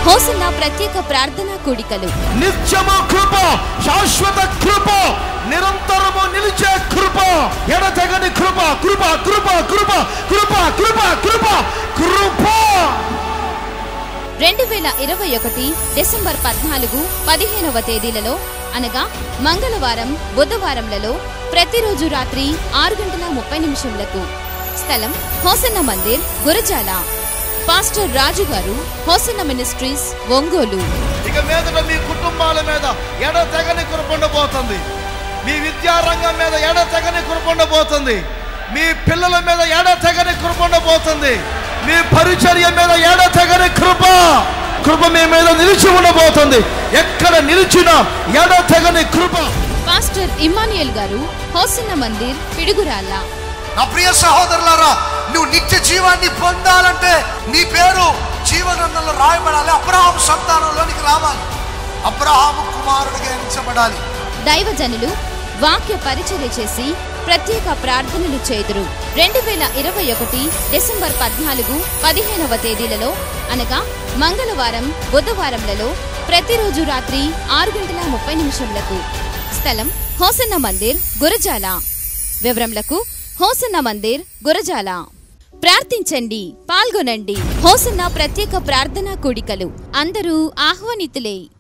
hosanna ప్రత్యేక ప్రార్థనా కూడికలు నిత్యము కృప శాశ్వత కృప నిరంతరము నిలిచే కృప ఎడతెగని కృప కృప కృప కృప కృప కృప కృప కృప రెండు వేల ఇరవై ఒకటి డిసెంబర్ పద్నాలుగు పదిహేనవ తేదీలలో అనగా మంగళవారం బుధవారంలలో ప్రతిరోజు రాత్రి ఆరు గంటల ముప్పై నిమిషములకు స్థలం హోసన్న మందిర్ గురజాల పాస్టర్ రాజు గారు హోసన్న మినిస్ట్రీస్ ఒంగోలు ఇక మీదట మీ కుటుంబాల మీద ఎడతెగని కృప ఉండబోతుంది మీ విద్యారంగం మీద ఎడతెగని కృప ఉండబోతుంది మీ పిల్లల మీద ఎడతెగని కృప ఉండబోతుంది మీ పరిచర్య మీద ఎడతెగని కృప కృప మీ మీద నిలిచి ఉండబోతుంది ఎక్కడ నిలిచినా ఎడతెగని కృప పాస్టర్ ఇమానియల్ గారు హోసన్న మందిర్ పిడుగురాళ్ళ నా ప్రియ సహోదరులారా నువ్వు నిత్య జీవాన్ని పొందాలంటే నీ పేరు జీవగ్రంథంలో రాయబడాలి అబ్రహాం సంతానంలోనికి రావాలి అబ్రహాము కుమారుడిగా ఎంచబడాలి దైవజనులు వాక్య పరిచర్య చేసి ప్రత్యేక ప్రార్థనలు చేదురు రెండు వేల ఇరవై ఒకటి డిసెంబర్ పద్నాలుగు పదిహేనవ తేదీలలో అనగా మంగళవారం బుధవారంలలో ప్రతిరోజు రాత్రి ఆరు గంటల ముప్పై నిమిషములకు స్థలం హోసన్న మందిర్ గురజాల వివరములకు హోసన్న మందిర్ గురజాల ప్రార్థించండి పాల్గొనండి హోసన్న ప్రత్యేక ప్రార్థనా కూడికలు అందరూ ఆహ్వానితులే